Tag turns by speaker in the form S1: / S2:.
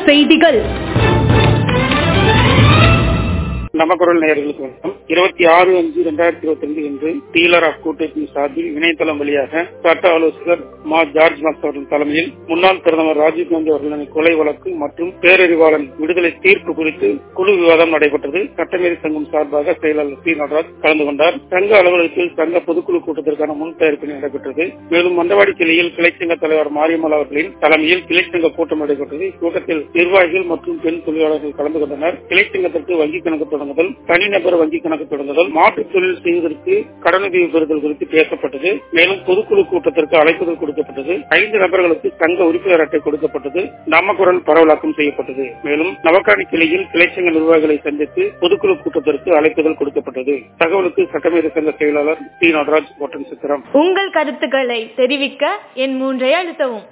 S1: செய்திகள்
S2: நமக்குரல் நேயர்களுக்கு வணக்கம் இருபத்தி ஆறு அஞ்சு இரண்டாயிரத்தி இருபத்தி ரெண்டு இன்று டீலர் ஆஃப் கூட்டத்தின் சார்பில் இணையதளம் வழியாக சட்ட ஆலோசகர் மா ஜார்ஜ் மாஸ் அவர்கள் தலைமையில் முன்னாள் பிரதமர் ராஜீவ்காந்தி அவர்களின் கொலை வழக்கு மற்றும் பேரறிவாளன் விடுதலை தீர்ப்பு குறித்து குழு விவாதம் நடைபெற்றது சட்டமேதை சங்கம் சார்பாக செயலாளர் சி நடராஜ் கலந்து கொண்டார் சங்க அலுவலகத்தில் சங்க பொதுக்குழு கூட்டத்திற்கான முன் தயாரிப்பு நடைபெற்றது மேலும் மண்டவாடி கிளையில் கிளைச்சங்க தலைவர் மாரியம்மாள் அவர்களின் தலைமையில் கிளைச்சங்க கூட்டம் நடைபெற்றது கூட்டத்தில் நிர்வாகிகள் மற்றும் பெண் தொழிலாளர்கள் கலந்து கொண்டனர் கிளைச்சங்கத்திற்கு வங்கி கணக்கு தொடங்குதல் தனிநபர் வங்கி கணக்கு தொடங்குதல் மாற்றுத் தொழில் செய்வதற்கு கடனுதவி பெறுதல் குறித்து பேசப்பட்டது மேலும் பொதுக்குழு கூட்டத்திற்கு அழைப்புதல் கொடுக்கப்பட்டது ஐந்து நபர்களுக்கு சங்க உறுப்பினர் அட்டை கொடுக்கப்பட்டது நாமக்குரல் பரவலாக்கம் செய்யப்பட்டது மேலும் நவக்காணி கிளையில் கிளைச்சங்க நிர்வாகிகளை சந்தித்து பொதுக்குழு கூட்டத்திற்கு அழைப்புதல் கொடுக்கப்பட்டது தகவலுக்கு சட்டமேதை சங்க செயலாளர் சி நடராஜ் ஒட்டன் சித்திரம்
S1: உங்கள் கருத்துக்களை தெரிவிக்க என் மூன்றை அழுத்தவும்